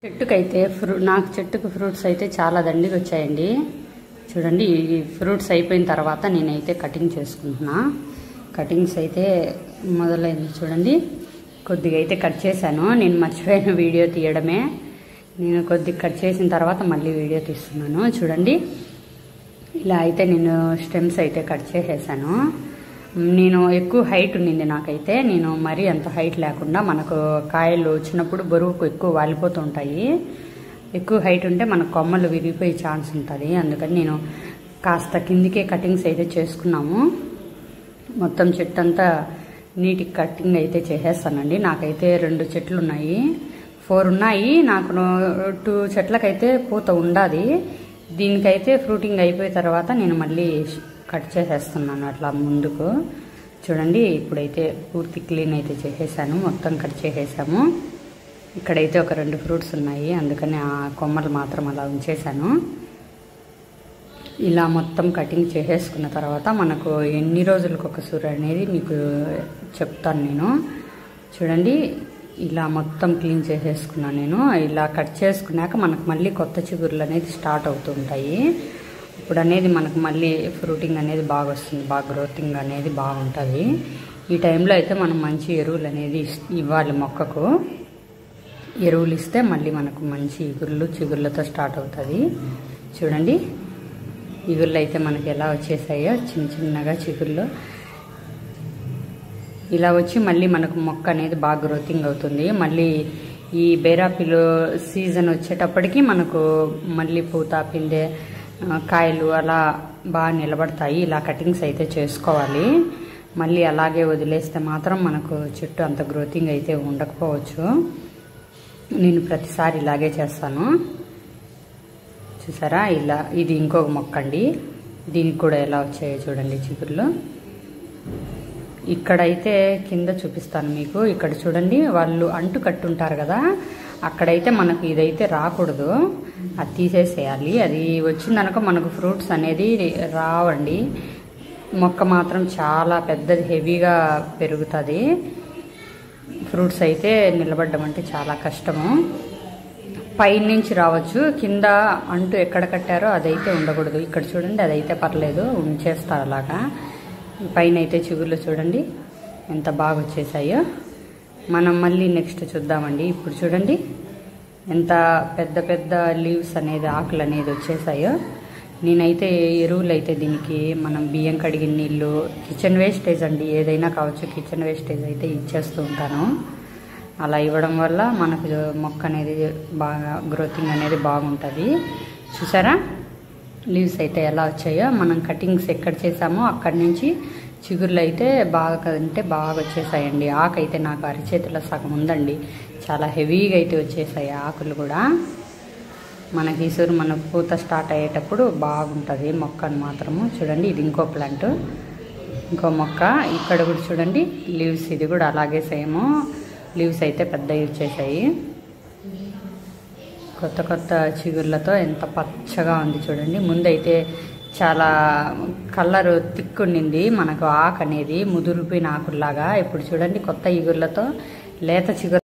చెట్టుకైతే ఫ్రూ నాకు చెట్టుకు ఫ్రూట్స్ అయితే చాలా దండిగా వచ్చాయండి చూడండి ఈ ఫ్రూట్స్ అయిపోయిన తర్వాత నేనైతే కటింగ్ చేసుకుంటున్నా కటింగ్స్ అయితే మొదలైంది చూడండి కొద్దిగా అయితే కట్ చేశాను నేను మర్చిపోయిన వీడియో తీయడమే నేను కొద్దిగా కట్ చేసిన తర్వాత మళ్ళీ వీడియో తీస్తున్నాను చూడండి ఇలా అయితే నేను స్టెమ్స్ అయితే కట్ చేసేసాను నేను ఎక్కువ హైట్ ఉండింది నాకైతే నేను మరీ అంత హైట్ లేకుండా మనకు కాయలు వచ్చినప్పుడు బరువుకు ఎక్కువ వాలిపోతుంటాయి ఎక్కువ హైట్ ఉంటే మన కొమ్మలు విరిగిపోయే ఛాన్స్ ఉంటుంది అందుకని నేను కాస్త కిందికే కటింగ్స్ అయితే చేసుకున్నాము మొత్తం చెట్టు అంతా నీటి కటింగ్ అయితే చేసేస్తానండి నాకైతే రెండు చెట్లు ఉన్నాయి ఫోర్ ఉన్నాయి నాకు టూ చెట్లకైతే పూత ఉండాది దీనికైతే ఫ్రూటింగ్ అయిపోయిన తర్వాత నేను మళ్ళీ కట్ చేసేస్తున్నాను అట్లా ముందుకు చూడండి ఇప్పుడైతే పూర్తి క్లీన్ అయితే చేసేసాను మొత్తం కట్ చేసేసాము ఇక్కడైతే ఒక రెండు ఫ్రూట్స్ ఉన్నాయి అందుకని ఆ కొమ్మలు మాత్రం అలా ఉంచేసాను ఇలా మొత్తం కటింగ్ చేసేసుకున్న తర్వాత మనకు ఎన్ని రోజులకు ఒక సూర్ అనేది మీకు చెప్తాను నేను చూడండి ఇలా మొత్తం క్లీన్ చేసేసుకున్నాను నేను ఇలా కట్ చేసుకున్నాక మనకు మళ్ళీ కొత్త చిగురులు అనేది స్టార్ట్ అవుతుంటాయి ఇప్పుడు అనేది మనకు మళ్ళీ ఫ్రూటింగ్ అనేది బాగా వస్తుంది బాగా గ్రోతింగ్ అనేది బాగుంటుంది ఈ టైంలో అయితే మనం మంచి ఎరువులు అనేది ఇస్- ఇవ్వాలి మొక్కకు ఎరువులు ఇస్తే మళ్ళీ మనకు మంచి ఇగుర్లు చిగుర్లతో స్టార్ట్ అవుతుంది చూడండి ఇగుర్లు అయితే మనకి ఎలా వచ్చేసాయో చిన్న చిన్నగా చిగుర్లు ఇలా వచ్చి మళ్ళీ మనకు మొక్క అనేది బాగా గ్రోతింగ్ అవుతుంది మళ్ళీ ఈ బేరాపిలో సీజన్ వచ్చేటప్పటికి మనకు మళ్ళీ పూత పిందె ఆ, కాయలు అలా బాగా నిలబడతాయి ఇలా కటింగ్స్ అయితే చేసుకోవాలి మళ్ళీ అలాగే వదిలేస్తే మాత్రం మనకు చెట్టు అంత గ్రోతింగ్ అయితే ఉండకపోవచ్చు నేను ప్రతిసారి ఇలాగే చేస్తాను చూసారా ఇలా ఇది ఇంకొక మొక్క అండి దీనికి కూడా ఎలా వచ్చాయో చూడండి చిగుర్లు ఇక్కడైతే కింద చూపిస్తాను మీకు ఇక్కడ చూడండి వాళ్ళు అంటు కట్టుంటారు కదా అక్కడైతే మనకు ఇదైతే రాకూడదు అది తీసేసేయాలి అది వచ్చిందనుక మనకు ఫ్రూట్స్ అనేది రావండి మొక్క మాత్రం చాలా పెద్దది హెవీగా పెరుగుతుంది ఫ్రూట్స్ అయితే నిలబడడం అంటే చాలా కష్టము పైనుంచి రావచ్చు కింద అంటూ ఎక్కడ కట్టారో అదైతే ఉండకూడదు ఇక్కడ చూడండి అదైతే పర్లేదు ఉంచేస్తారు అలాగా పైన అయితే చిగుర్లు చూడండి ఎంత బాగా వచ్చేసాయో మనం మళ్ళీ నెక్స్ట్ చూద్దామండి ఇప్పుడు చూడండి ఎంత పెద్ద పెద్ద లీవ్స్ అనేది ఆకులు అనేది వచ్చేసాయో నేనైతే ఎరువులు అయితే దీనికి మనం బియ్యం కడిగిన నీళ్ళు కిచెన్ వేస్టేజ్ అండి ఏదైనా కావచ్చు కిచెన్ వేస్టేజ్ అయితే ఇచ్చేస్తూ ఉంటాను అలా ఇవ్వడం వల్ల మనకు మొక్క అనేది బాగా గ్రోతింగ్ అనేది బాగుంటుంది చూసారా లీవ్స్ అయితే ఎలా వచ్చాయో మనం కటింగ్స్ ఎక్కడ చేసామో అక్కడి నుంచి చిగుర్లు అయితే బాగా అంటే బాగా వచ్చేసాయండి ఆకు అయితే నాకు అరిచేతిలో సగం ఉందండి చాలా హెవీగా అయితే వచ్చేసాయి ఆకులు కూడా మనకి ఈసూరు మన పూత స్టార్ట్ అయ్యేటప్పుడు బాగుంటుంది మొక్కను మాత్రము చూడండి ఇది ఇంకో ప్లాంట్ ఇంకో మొక్క ఇక్కడ కూడా చూడండి లీవ్స్ ఇది కూడా అలాగే సేమ్ లీవ్స్ అయితే పెద్దవి వచ్చేసాయి కొత్త కొత్త చిగుర్లతో ఎంత పచ్చగా ఉంది చూడండి ముందైతే చాలా కలర్ తిక్కుండింది మనకు ఆకు అనేది ముదురుపోయిన ఆకుల్లాగా ఇప్పుడు చూడండి కొత్త ఇగుర్లతో లేత చిగురు